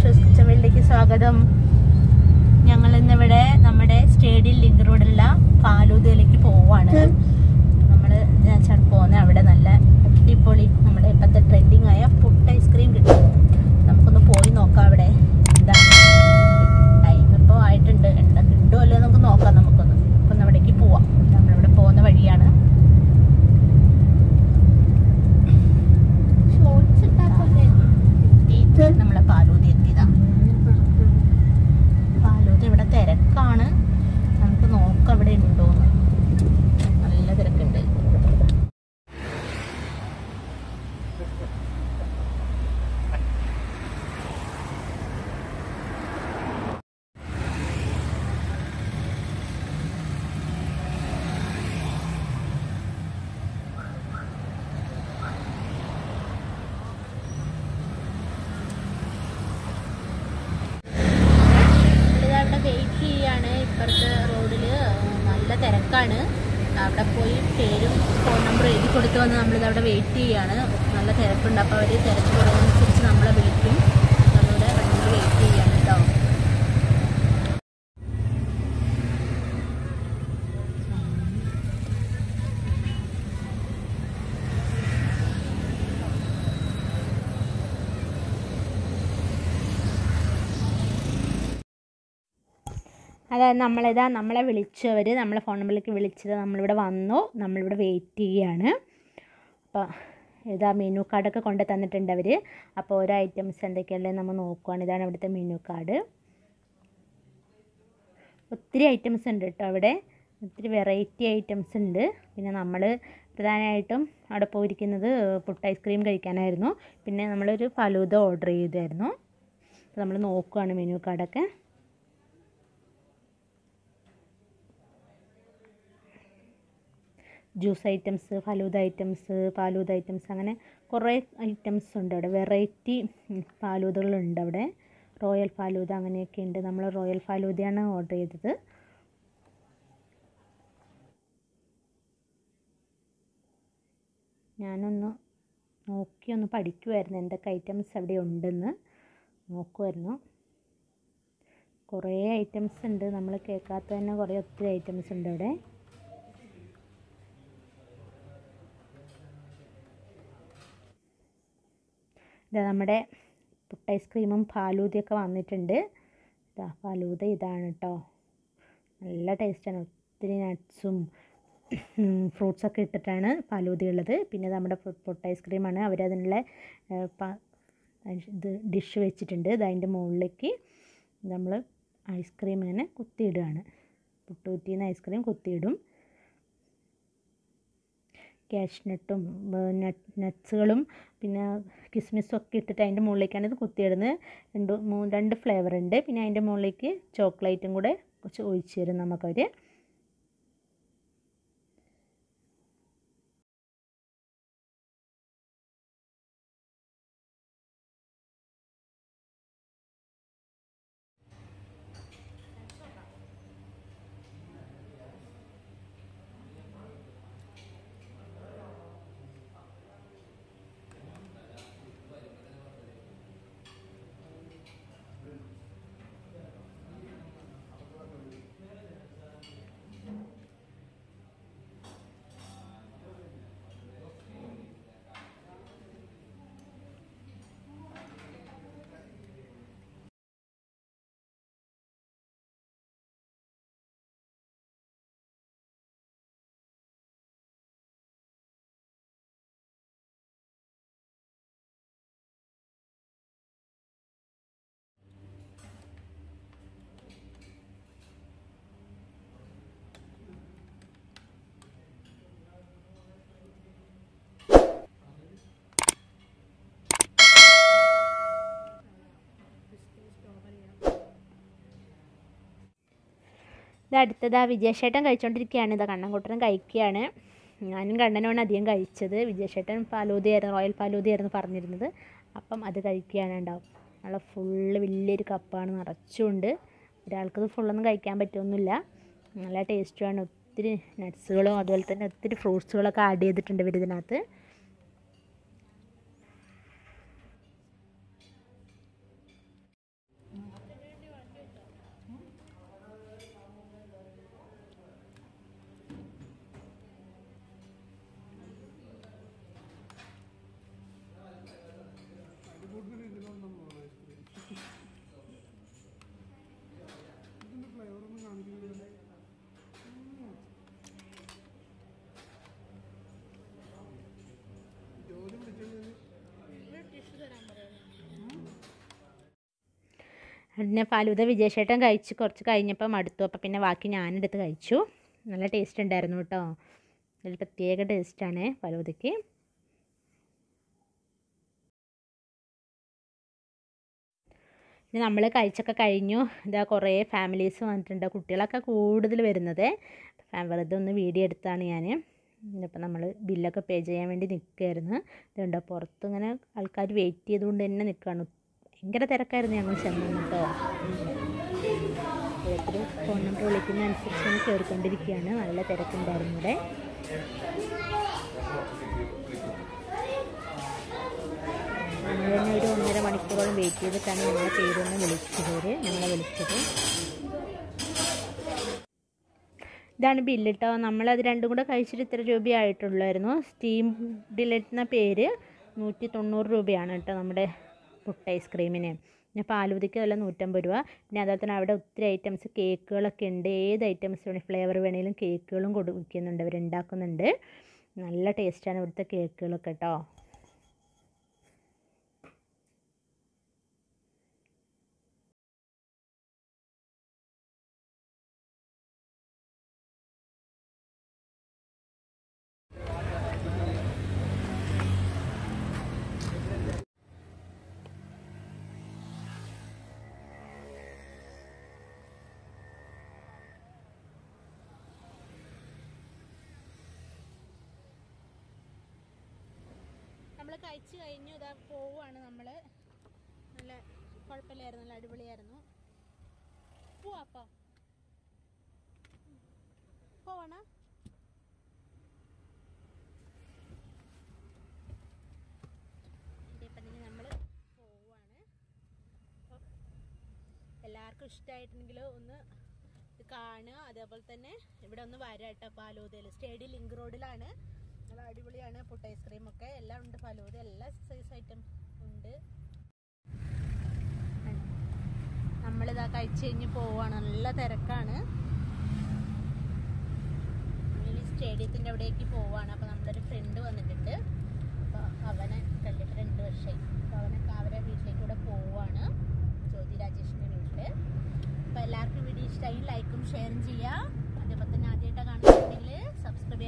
ആഷോസ് kitchen വേൾഡിലേക്ക് സ്വാഗതം ഞങ്ങൾ ഇന്നിവിടെ നമ്മുടെ സ്റ്റേഡിയം ലിങ്ക് റോഡുള്ള ഫാലൂദയിലേക്ക് പോവാണ് നമ്മൾ ഞാൻ പോകുന്ന അവിടെ നല്ല അടിപൊളി നമ്മുടെ ഇപ്പോഴത്തെ ട്രെൻഡിങ് ആയ ഫുഡ് ഐസ്ക്രീം കിട്ടും നമുക്കൊന്ന് പോയി നോക്കാം അവിടെ എന്താണ് ടൈം ഇപ്പോൾ ആയിട്ടുണ്ട് എന്താ കിട്ടുമോ അല്ലയോ നമുക്ക് നോക്കാം നമുക്കൊന്ന് അപ്പം ഒന്ന് അവിടേക്ക് പോവാം നമ്മളിവിടെ പോകുന്ന വഴിയാണ് എത്തി. നമ്മളെ പാലൂതി എത്തിയതാ പാലൂതി ഇവിടെ തിരക്കാണ് നമുക്ക് നോക്കാം ഇവിടെ ഉണ്ടോന്ന് നല്ല തിരക്കുണ്ട് നമ്മളിതവിടെ വെയിറ്റ് ചെയ്യാണ് ഇപ്പുറത്തെ റോഡിൽ നല്ല തിരക്കാണ് അവിടെ പോയി പേരും ഫോൺ നമ്പർ എഴുതി കൊടുത്ത് വന്ന് നമ്മളിത് അവിടെ വെയിറ്റ് ചെയ്യാണ് നല്ല തിരക്കുണ്ട് അപ്പോൾ അവർ തിരക്ക് കുറയുന്നതനുസരിച്ച് നമ്മളെ വിളിക്കും നമ്മളിവിടെ വണ്ടി വെയിറ്റ് ചെയ്യാണ് കേട്ടോ അതായത് നമ്മളിതാ നമ്മളെ വിളിച്ചവർ നമ്മളെ ഫോൺ നമ്പറിലേക്ക് വിളിച്ചത് നമ്മളിവിടെ വന്നു നമ്മളിവിടെ വെയിറ്റ് ചെയ്യാണ് അപ്പോൾ ഇതാ മെനു കാർഡൊക്കെ കൊണ്ട് തന്നിട്ടുണ്ട് അവർ അപ്പോൾ ഓരോ ഐറ്റംസ് എന്തൊക്കെയുള്ളത് നമ്മൾ നോക്കുവാണ് ഇതാണ് ഇവിടുത്തെ മെനു കാർഡ് ഒത്തിരി ഐറ്റംസ് ഉണ്ട് കേട്ടോ അവിടെ ഒത്തിരി വെറൈറ്റി ഐറ്റംസ് ഉണ്ട് പിന്നെ നമ്മൾ പ്രധാനമായിട്ടും അവിടെ പോയിരിക്കുന്നത് പുട്ട് ഐസ്ക്രീം കഴിക്കാനായിരുന്നു പിന്നെ നമ്മളൊരു ഫലൂദ ഓർഡർ ചെയ്തായിരുന്നു അപ്പോൾ നമ്മൾ നോക്കുവാണ് മെനു കാർഡൊക്കെ juice items falooda items falooda items അങ്ങനെ കുറേ ഐറ്റംസ് ഉണ്ട് അവിടെ വെറൈറ്റി ഫാലൂദകളുണ്ട് അവിടെ റോയൽ ഫാലൂദ അങ്ങനെയൊക്കെ ഉണ്ട് നമ്മൾ റോയൽ ഫാലൂദയാണ് ഓർഡർ ചെയ്തത് ഞാനൊന്ന് നോക്കി ഒന്ന് പഠിക്കുമായിരുന്നു എന്തൊക്കെ ഐറ്റംസ് അവിടെ ഉണ്ടെന്ന് നോക്കുമായിരുന്നു കുറേ ഐറ്റംസ് ഉണ്ട് നമ്മൾ കേൾക്കാത്ത തന്നെ കുറേ ഒത്തിരി ഐറ്റംസ് ഉണ്ട് അവിടെ ഇതാ നമ്മുടെ പുട്ട് ഐസ്ക്രീമും ഫാലൂദയൊക്കെ വന്നിട്ടുണ്ട് ഇതാ ഫാലൂദ ഇതാണ് കേട്ടോ നല്ല ടേസ്റ്റാണ് ഒത്തിരി നട്ട്സും ഫ്രൂട്ട്സൊക്കെ ഇട്ടിട്ടാണ് ഫാലൂദ ഉള്ളത് പിന്നെ നമ്മുടെ പുട്ട് ഐസ്ക്രീമാണ് അവരതിനുള്ള ഇത് ഡിഷ് വെച്ചിട്ടുണ്ട് ഇത് അതിൻ്റെ മുകളിലേക്ക് നമ്മൾ ഐസ്ക്രീം ഇങ്ങനെ കുത്തിയിടുകയാണ് പുട്ടുകുറ്റിന്ന് ഐസ്ക്രീം കുത്തിയിടും കാഷ്നട്ടും നട്ട്സുകളും പിന്നെ കിസ്മിസും ഒക്കെ ഇട്ടിട്ട് അതിൻ്റെ മുകളിലേക്കാണ് ഇത് കുത്തിയിടുന്നത് രണ്ട് മൂന്ന് രണ്ട് ഫ്ലേവർ ഉണ്ട് പിന്നെ അതിൻ്റെ മുകളിലേക്ക് ചോക്ലേറ്റും കൂടെ കുറച്ച് ഒഴിച്ച് തരും നമുക്കവർ ഇത് അടുത്തത് വിജയശേട്ടൻ കഴിച്ചുകൊണ്ടിരിക്കുകയാണ് ഇതാ കണ്ണൻകുട്ടനും കഴിക്കുകയാണ് ഞാനും കണ്ണനുമാണ് അധികം കഴിച്ചത് വിജയശേട്ടൻ ഫാലൂദയായിരുന്നു റോയൽ ഫാലൂദയായിരുന്നു പറഞ്ഞിരുന്നത് അപ്പം അത് കഴിക്കുകയാണ് ഉണ്ടാവും നല്ല ഫുള്ള് വലിയൊരു കപ്പാണ് നിറച്ചുകൊണ്ട് ഒരാൾക്കത് ഫുള്ളൊന്നും കഴിക്കാൻ പറ്റുമൊന്നുമില്ല നല്ല ടേസ്റ്റുമാണ് ഒത്തിരി നട്ട്സുകളും അതുപോലെ തന്നെ ഒത്തിരി ഫ്രൂട്ട്സുകളൊക്കെ ആഡ് ചെയ്തിട്ടുണ്ട് ഇവർ ഇതിനകത്ത് പിന്നെ ഫാലൂദ വിജയശേട്ടൻ കഴിച്ച് കുറച്ച് കഴിഞ്ഞപ്പോൾ മടുത്തു അപ്പോൾ പിന്നെ ബാക്കി ഞാനെടുത്ത് കഴിച്ചു നല്ല ടേസ്റ്റ് ഉണ്ടായിരുന്നു കേട്ടോ ഒരു പ്രത്യേക ടേസ്റ്റാണ് ഫലൂദയ്ക്ക് പിന്നെ നമ്മൾ കഴിച്ചൊക്കെ കഴിഞ്ഞു ഇതാ കുറേ ഫാമിലീസ് വന്നിട്ടുണ്ട് കുട്ടികളൊക്കെ കൂടുതൽ വരുന്നത് ഫാ- വെറുതെ ഒന്ന് വീഡിയോ എടുത്താണ് ഞാൻ ഇന്നിപ്പോൾ നമ്മൾ ബില്ലൊക്കെ പേ ചെയ്യാൻ വേണ്ടി നിൽക്കുകയായിരുന്നു ഇതുണ്ടോ പുറത്ത് ഇങ്ങനെ ആൾക്കാർ വെയിറ്റ് ചെയ്തുകൊണ്ട് തന്നെ നിൽക്കുകയാണ് ഭയങ്കര തിരക്കായിരുന്നു ഞങ്ങൾ ചെന്നു കേട്ടോ ഓരോരുത്തർ ഫോൺ നമ്പർ വിളിക്കുന്ന അനുസരിച്ച് ഇങ്ങനെ കയറിക്കൊണ്ടിരിക്കുകയാണ് നല്ല തിരക്കുണ്ടായിരുന്നു ഇവിടെ നമ്മൾ തന്നെ ഒരു ഒന്നര മണിക്കൂറോളം വെയിറ്റ് ചെയ്തിട്ടാണ് ഞങ്ങളെ പേരൊന്ന് വിളിച്ചത് അവര് ഞങ്ങളെ വിളിച്ചത് ഇതാണ് ബില്ല് കേട്ടോ നമ്മളത് രണ്ടും കൂടെ കഴിച്ചിട്ട് ഇത്ര രൂപയായിട്ടുള്ളായിരുന്നു സ്റ്റീം ഡിലറ്റ് എന്ന പേര് നൂറ്റി തൊണ്ണൂറ് രൂപയാണ് കേട്ടോ നമ്മുടെ പുട്ട് ഐസ്ക്രീമിന് പിന്നെ പാലുതിക്ക് അല്ല നൂറ്റമ്പത് രൂപ പിന്നെ അതുപോലെ തന്നെ അവിടെ ഒത്തിരി ഐറ്റംസ് കേക്കുകളൊക്കെ ഉണ്ട് ഏത് ഐറ്റംസ് വേണേൽ ഫ്ലേവർ വേണേലും കേക്കുകളും കൊടുക്കുന്നുണ്ട് അവർ ഉണ്ടാക്കുന്നുണ്ട് നല്ല ടേസ്റ്റാണ് ഇവിടുത്തെ കേക്കുകളൊക്കെ കേട്ടോ നമ്മൾ കഴിച്ചു കഴിഞ്ഞു ഇതാ പോവുകയാണ് നമ്മൾ നല്ല കുഴപ്പമില്ലായിരുന്നു നല്ല അടിപൊളിയായിരുന്നു പോവാപ്പ പോവണ ഇപ്പം നമ്മൾ പോവുകയാണ് അപ്പോൾ എല്ലാവർക്കും ഇഷ്ടമായിട്ടുണ്ടെങ്കിൽ ഒന്ന് ഇത് കാണുക അതേപോലെ തന്നെ ഇവിടെ ഒന്ന് വരാം കേട്ടോ പാലോതയിൽ സ്റ്റേഡിയം ലിങ്ക് റോഡിലാണ് നല്ല അടിപൊളിയാണ് പുട്ട് ഐസ്ക്രീം ഒക്കെ എല്ലാം ഉണ്ട് ഫലൂദ എല്ലാ സൈസ് ഐറ്റം ഉണ്ട് നമ്മളിതാ കഴിച്ച് കഴിഞ്ഞ് പോവാണ് നല്ല തിരക്കാണ് ഇനി സ്റ്റേഡിയത്തിൻ്റെ അവിടേക്ക് പോവാണ് അപ്പോൾ നമ്മുടെ ഒരു ഫ്രണ്ട് വന്നിട്ടുണ്ട് അപ്പോൾ അവനെ കണ്ടിട്ട് രണ്ട് വർഷമായി അപ്പോൾ അവനൊക്കെ അവരെ വീട്ടിലേക്ക് കൂടെ പോവാണ് ജ്യോതി രാജേഷിൻ്റെ വീട്ടിൽ അപ്പോൾ എല്ലാവർക്കും വീഡിയോ ഇഷ്ടമായി ലൈക്കും ഷെയറും ചെയ്യുക അതേപോലെ തന്നെ ആദ്യമായിട്ടാണ് കാണുന്നുണ്ടെങ്കിൽ സബ്സ്ക്രൈബ് ചെയ്യാൻ